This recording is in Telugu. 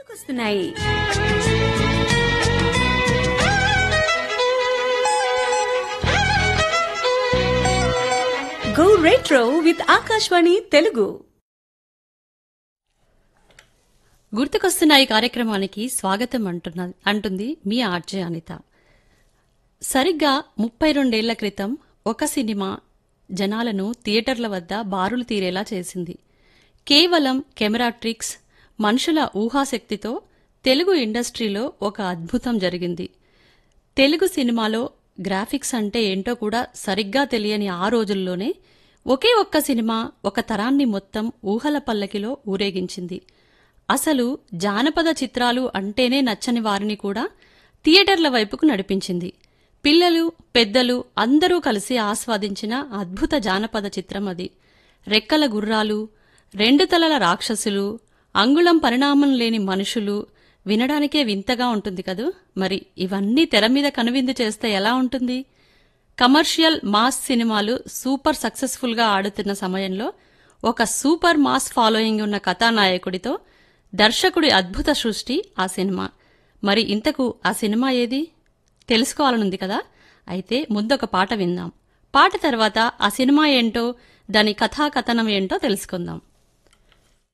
వస్తున్నాయి go retro with Akashvani Telugu గుర్తుకొస్తున్న ఈ కార్యక్రమానికి స్వాగతం అంటున్న అంటుంది మీ ఆర్జే అనిత సరిగ్గా ముప్పై రెండేళ్ల క్రితం ఒక సినిమా జనాలను థియేటర్ల వద్ద బారులు తీరేలా చేసింది కేవలం కెమెరా ట్రిక్స్ మనుషుల ఊహాశక్తితో తెలుగు ఇండస్ట్రీలో ఒక అద్భుతం జరిగింది తెలుగు సినిమాలో గ్రాఫిక్స్ అంటే ఏంటో కూడా సరిగ్గా తెలియని ఆ రోజుల్లోనే ఒకే ఒక్క సినిమా ఒక తరాన్ని మొత్తం ఊహల పల్లకిలో ఊరేగించింది అసలు జానపద చిత్రాలు అంటేనే నచ్చని వారిని కూడా థియేటర్ల వైపుకు నడిపించింది పిల్లలు పెద్దలు అందరూ కలిసి ఆస్వాదించిన అద్భుత జానపద చిత్రం అది రెక్కల గుర్రాలు రెండు తలల రాక్షసులు అంగుళం పరిణామం లేని మనుషులు వినడానికే వింతగా ఉంటుంది కదూ మరి ఇవన్నీ తెర మీద కనువిందు చేస్తే ఎలా ఉంటుంది కమర్షియల్ మాస్ సినిమాలు సూపర్ సక్సెస్ఫుల్గా ఆడుతున్న సమయంలో ఒక సూపర్ మాస్ ఫాలోయింగ్ ఉన్న కథానాయకుడితో దర్శకుడి అద్భుత సృష్టి ఆ సినిమా మరి ఇంతకు ఆ సినిమా ఏది తెలుసుకోవాలనుంది కదా అయితే ముందొక పాట విందాం పాట తర్వాత ఆ సినిమా ఏంటో దాని కథాకథనం ఏంటో తెలుసుకుందాం